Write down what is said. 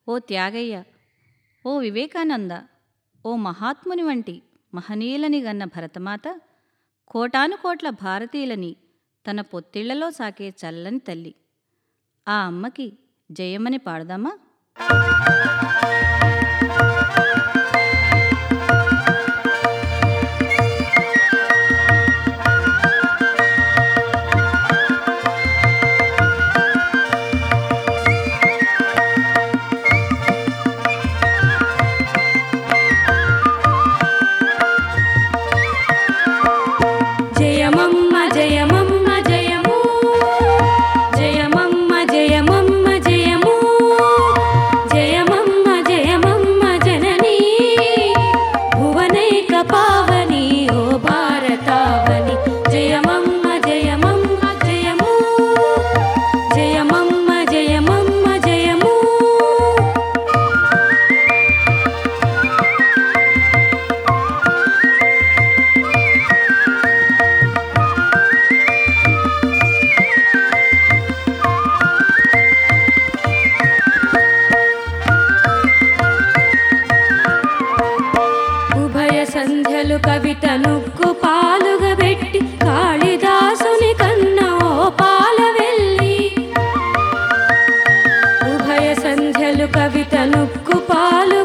ఓ త్యాగయ్య ఓ వివేకానంద ఓ మహాత్ముని వంటి మహనీయులని గన్న భరతమాత కోటాను కోట్ల భారతీయులని తన పొత్తిళ్లలో సాకే చల్లని తల్లి ఆ అమ్మకి జయమని పాడదామా జయమమ్మ జయమమ్మ జయము జయమమ్మ జయమమ్మ జయము జయమమ్మ జయమమ్మ జననీ భువనైక పావని ఓ భారతావని జయమమ్మ జయమమ్మ జయము జయమమ్మ జయమమ్మ జయము ఉభయ సంధ్యలు కవితనుక్కు పాలుగా పెట్టి కాళిదాసుని కన్న ఓ పాల వెళ్ళి ఉభయ సంధ్యలు కవితనుక్కు పాలు